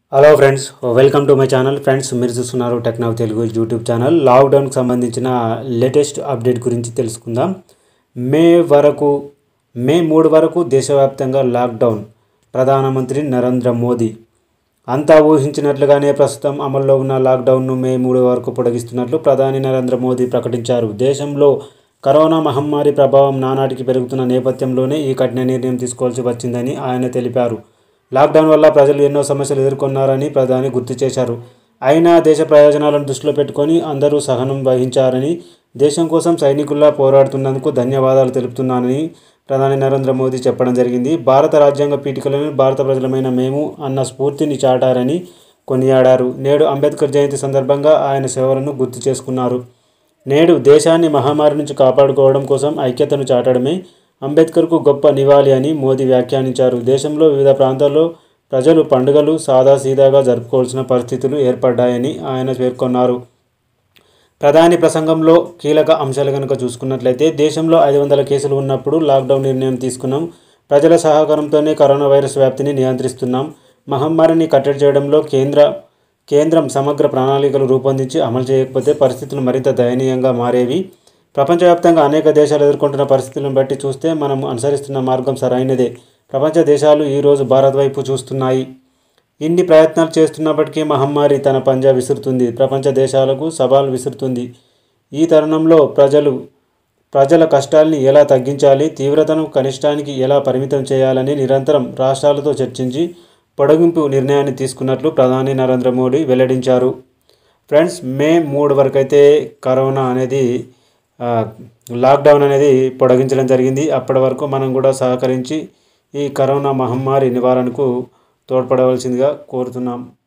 hello friends welcome to my channel friends మీరు చూస్తున్నారు TechNow Telugu YouTube channel లాక్డౌన్కి సంబంధించిన లేటెస్ట్ అప్డేట్ గురించి తెలుసుకుందాం మే వరకు మే మూడు వరకు దేశవ్యాప్తంగా లాక్డౌన్ ప్రధానమంత్రి నరేంద్ర మోదీ అంతా ఊహించినట్లుగానే ప్రస్తుతం అమల్లో ఉన్న లాక్డౌన్ను మే మూడు వరకు పొడిగిస్తున్నట్లు ప్రధాని నరేంద్ర మోదీ ప్రకటించారు దేశంలో కరోనా మహమ్మారి ప్రభావం నానాటికి పెరుగుతున్న నేపథ్యంలోనే ఈ కఠిన నిర్ణయం తీసుకోవాల్సి వచ్చిందని ఆయన తెలిపారు లాక్డౌన్ వల్ల ప్రజలు ఎన్నో సమస్యలు ఎదుర్కొన్నారని ప్రధాని గుర్తు చేశారు అయినా దేశ ప్రయోజనాలను దృష్టిలో పెట్టుకొని అందరూ సహనం వహించారని దేశం కోసం సైనికుల్లా పోరాడుతున్నందుకు ధన్యవాదాలు తెలుపుతున్నానని ప్రధాని నరేంద్ర మోదీ చెప్పడం జరిగింది భారత రాజ్యాంగ పీఠికలను భారత ప్రజలమైన మేము అన్న స్ఫూర్తిని చాటారని కొనియాడారు నేడు అంబేద్కర్ జయంతి సందర్భంగా ఆయన సేవలను గుర్తు చేసుకున్నారు నేడు దేశాన్ని మహమ్మారి నుంచి కాపాడుకోవడం కోసం ఐక్యతను చాటడమే అంబేద్కర్కు గొప్ప నివాళి అని మోదీ వ్యాఖ్యానించారు దేశంలో వివిధ ప్రాంతాల్లో ప్రజలు పండుగలు సాదాసీదాగా జరుపుకోవాల్సిన పరిస్థితులు ఏర్పడ్డాయని ఆయన పేర్కొన్నారు ప్రధాని ప్రసంగంలో కీలక అంశాలు కనుక చూసుకున్నట్లయితే దేశంలో ఐదు వందల కేసులు ఉన్నప్పుడు లాక్డౌన్ నిర్ణయం తీసుకున్నాం ప్రజల సహకారంతోనే కరోనా వైరస్ వ్యాప్తిని నియంత్రిస్తున్నాం మహమ్మారిని కట్టడి చేయడంలో కేంద్ర కేంద్రం సమగ్ర ప్రణాళికలు రూపొందించి అమలు చేయకపోతే పరిస్థితులు మరింత దయనీయంగా మారేవి ప్రపంచవ్యాప్తంగా అనేక దేశాలు ఎదుర్కొంటున్న పరిస్థితులను బట్టి చూస్తే మనం అనుసరిస్తున్న మార్గం సరైనదే ప్రపంచ దేశాలు ఈరోజు భారత్ వైపు చూస్తున్నాయి ఇన్ని ప్రయత్నాలు చేస్తున్నప్పటికీ మహమ్మారి తన పంజా విసురుతుంది ప్రపంచ దేశాలకు సవాల్ విసురుతుంది ఈ తరుణంలో ప్రజలు ప్రజల కష్టాల్ని ఎలా తగ్గించాలి తీవ్రతను కనిష్టానికి ఎలా పరిమితం చేయాలని నిరంతరం రాష్ట్రాలతో చర్చించి పొడిగింపు నిర్ణయాన్ని తీసుకున్నట్లు ప్రధాని నరేంద్ర మోడీ వెల్లడించారు ఫ్రెండ్స్ మే మూడు వరకు అయితే కరోనా అనేది ఆ, లాక్డౌన్ అనేది పొడిగించడం జరిగింది అప్పటి వరకు మనం కూడా సహకరించి ఈ కరోనా మహమ్మారి నివారణకు తోడ్పడవలసిందిగా కోరుతున్నాం